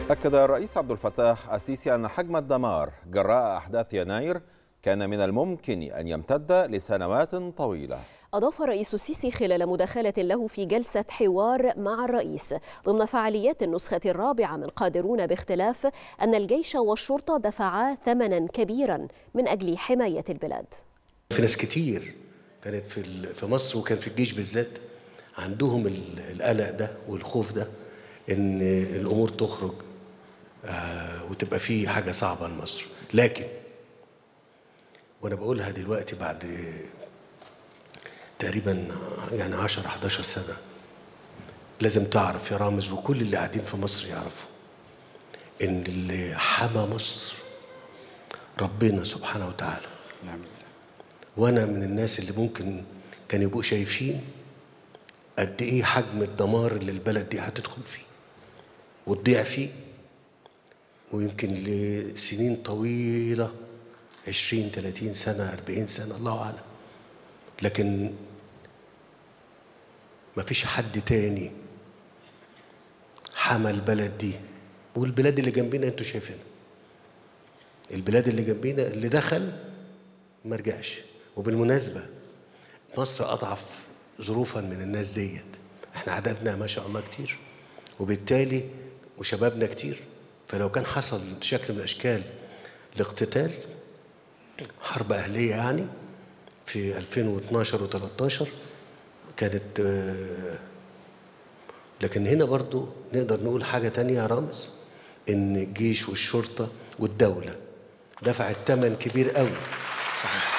أكد الرئيس عبد الفتاح السيسي أن حجم الدمار جراء أحداث يناير كان من الممكن أن يمتد لسنوات طويلة أضاف الرئيس السيسي خلال مداخلة له في جلسة حوار مع الرئيس ضمن فعاليات النسخة الرابعة من قادرون باختلاف أن الجيش والشرطة دفعا ثمنا كبيرا من أجل حماية البلاد في ناس كتير كانت في في مصر وكان في الجيش بالذات عندهم القلق ده والخوف ده ان الامور تخرج آه وتبقى في حاجه صعبه لمصر لكن وانا بقولها دلوقتي بعد تقريبا يعني 10 11 سنه لازم تعرف يا رامز وكل اللي قاعدين في مصر يعرفوا ان اللي حمى مصر ربنا سبحانه وتعالى نعم وانا من الناس اللي ممكن كان يبقوا شايفين قد ايه حجم الدمار اللي البلد دي هتدخل فيه وتضيع فيه ويمكن لسنين طويلة عشرين ثلاثين سنة أربعين سنة الله أعلم لكن ما فيش حد تاني حمى البلد دي والبلاد اللي جنبنا انتوا شايفينها البلاد اللي جنبنا اللي دخل ما رجعش وبالمناسبة مصر أضعف ظروفا من الناس ديت احنا عددنا ما شاء الله كتير وبالتالي وشبابنا كتير فلو كان حصل شكل من الاشكال الاقتتال حرب اهليه يعني في 2012 و13 كانت لكن هنا برضو نقدر نقول حاجه تانية يا رامز ان الجيش والشرطه والدوله دفعت ثمن كبير قوي صحيح